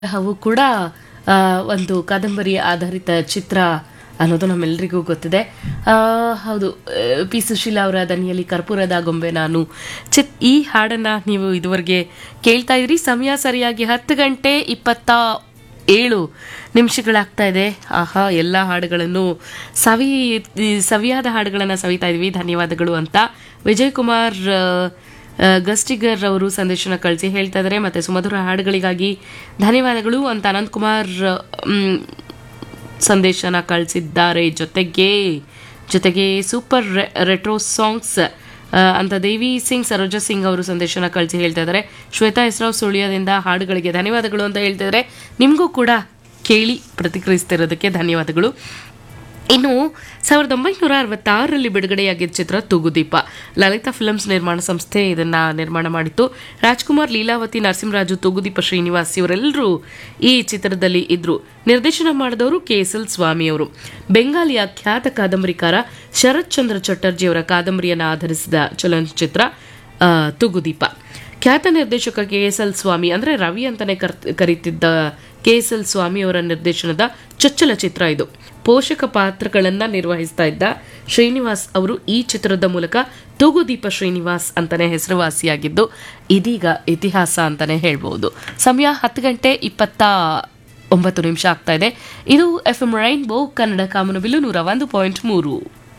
ಅವು ಕೂಡ ಆ, ಒಂದು ಕಾದಂಬರಿ ಆಧಾರಿತ ಚಿತ್ರ ಅನ್ನೋದು ನಮ್ಮೆಲ್ಲರಿಗೂ ಗೊತ್ತಿದೆ ಆ, ಹೌದು ಆ, ಪಿ ಸುಶೀಲಾ ಅವರ ದನಿಯಲ್ಲಿ ಕರ್ಪೂರದ ಗೊಂಬೆ ನಾನು ಚಿತ್ ಈ ಹಾಡನ್ನ ನೀವು ಇದುವರೆಗೆ ಕೇಳ್ತಾ ಇದ್ರಿ ಸಮಯ ಸರಿಯಾಗಿ ಹತ್ತು ಗಂಟೆ ಇಪ್ಪತ್ತ ಏಳು ನಿಮಿಷಗಳಾಗ್ತಾ ಇದೆ ಆಹಾ ಎಲ್ಲ ಹಾಡುಗಳನ್ನು ಸವಿ ಸವಿಯಾದ ಹಾಡುಗಳನ್ನು ಸವಿತಾ ಇದ್ವಿ ಧನ್ಯವಾದಗಳು ಅಂತ ವಿಜಯ್ ಕುಮಾರ್ ಆ, ಆ, ಗಸ್ಟಿಗರ್ ಅವರು ಸಂದೇಶನ ಕಳಿಸಿ ಹೇಳ್ತಾ ಇದ್ದಾರೆ ಮತ್ತೆ ಸುಮಧುರ ಹಾಡುಗಳಿಗಾಗಿ ಧನ್ಯವಾದಗಳು ಅಂತ ಅನಂತ್ ಕುಮಾರ್ ಮ್, ಸಂದೇಶನ ಕಳಿಸಿದ್ದಾರೆ ಜೊತೆಗೆ ಜೊತೆಗೆ ಸೂಪರ್ ರೆಟ್ರೋ ಸಾಂಗ್ಸ್ ಆ, ಅಂತ ದೇವಿ ಸಿಂಗ್ ಸರೋಜಾ ಸಿಂಗ್ ಅವರು ಸಂದೇಶನ ಕಳಿಸಿ ಹೇಳ್ತಾ ಇದ್ದಾರೆ ಶ್ವೇತಾ ಹೆಸರಾವ್ ಸುಳ್ಯದಿಂದ ಹಾಡುಗಳಿಗೆ ಧನ್ಯವಾದಗಳು ಅಂತ ಹೇಳ್ತಿದ್ದಾರೆ ನಿಮಗೂ ಕೂಡ ಕೇಳಿ ಪ್ರತಿಕ್ರಿಯಿಸ್ತಿರೋದಕ್ಕೆ ಧನ್ಯವಾದಗಳು ಇನ್ನು ಸಾವಿರದ ಒಂಬೈನೂರ ಅರವತ್ತಾರರಲ್ಲಿ ಬಿಡುಗಡೆಯಾಗಿದ್ದ ಚಿತ್ರ ತೂಗುದೀಪ ಲಲಿತಾ ಫಿಲ್ಮ್ಸ್ ನಿರ್ಮಾಣ ಸಂಸ್ಥೆ ಇದನ್ನ ನಿರ್ಮಾಣ ಮಾಡಿತ್ತು ರಾಜ್ಕುಮಾರ್ ಲೀಲಾವತಿ ನರಸಿಂಹರಾಜು ತೂಗುದೀಪ ಶ್ರೀನಿವಾಸ್ ಇವರೆಲ್ಲರೂ ಈ ಚಿತ್ರದಲ್ಲಿ ಇದ್ರು ನಿರ್ದೇಶನ ಮಾಡಿದವರು ಕೆ ಎಸ್ ಎಲ್ ಸ್ವಾಮಿ ಅವರು ಬೆಂಗಾಲಿಯ ಖ್ಯಾತ ಕಾದಂಬರಿಕಾರ ಶರತ್ ಚಂದ್ರ ಚಟರ್ಜಿ ಅವರ ಕಾದಂಬರಿಯನ್ನು ಆಧರಿಸಿದ ಚಲನಚಿತ್ರ ಆ, ತೂಗುದೀಪ ಖ್ಯಾತ ನಿರ್ದೇಶಕ ಕೆ ಎಸ್ ಎಲ್ ಸ್ವಾಮಿ ಅಂದ್ರೆ ರವಿ ಅಂತಾನೆ ಕರ್- ಕರೀತಿದ್ದ ಕೆ ಎಸ್ ಎಲ್ ಸ್ವಾಮಿ ಅವರ ನಿರ್ದೇಶನದ ಚೊಚ್ಚಲ ಚಿತ್ರ ಇದು ಪೋಷಕ ಪಾತ್ರಗಳನ್ನ ನಿರ್ವಹಿಸ್ತಾ ಇದ್ದ ಶ್ರೀನಿವಾಸ್ ಅವರು ಈ ಚಿತ್ರದ ಮೂಲಕ ತೂಗುದೀಪ ಶ್ರೀನಿವಾಸ್ ಅಂತಾನೆ ಹೆಸರುವಾಸಿಯಾಗಿದ್ದು ಇದೀಗ ಇತಿಹಾಸ ಅಂತಾನೆ ಹೇಳ್ಬಹುದು ಸಮಯ ಹತ್ತು ಗಂಟೆ ಇಪ್ಪತ್ತ ಒಂಬತ್ತು ನಿಮಿಷ ಆಗ್ತಾ ಇದೆ ಇದು ಎಫ್ ಎಂ ರೈನ್ಬೋ ಕನ್ನಡ ಕಾಮನಬಿಲ್ಲು ನೂರ ಒಂದು ಪಾಯಿಂಟ್ ಮೂರು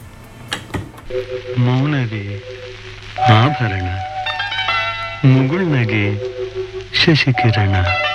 ಮೌನವೇ ಆಭರಣ ಮುಗುಳ್ನಗೆ ಶಶಿಕಿರಣ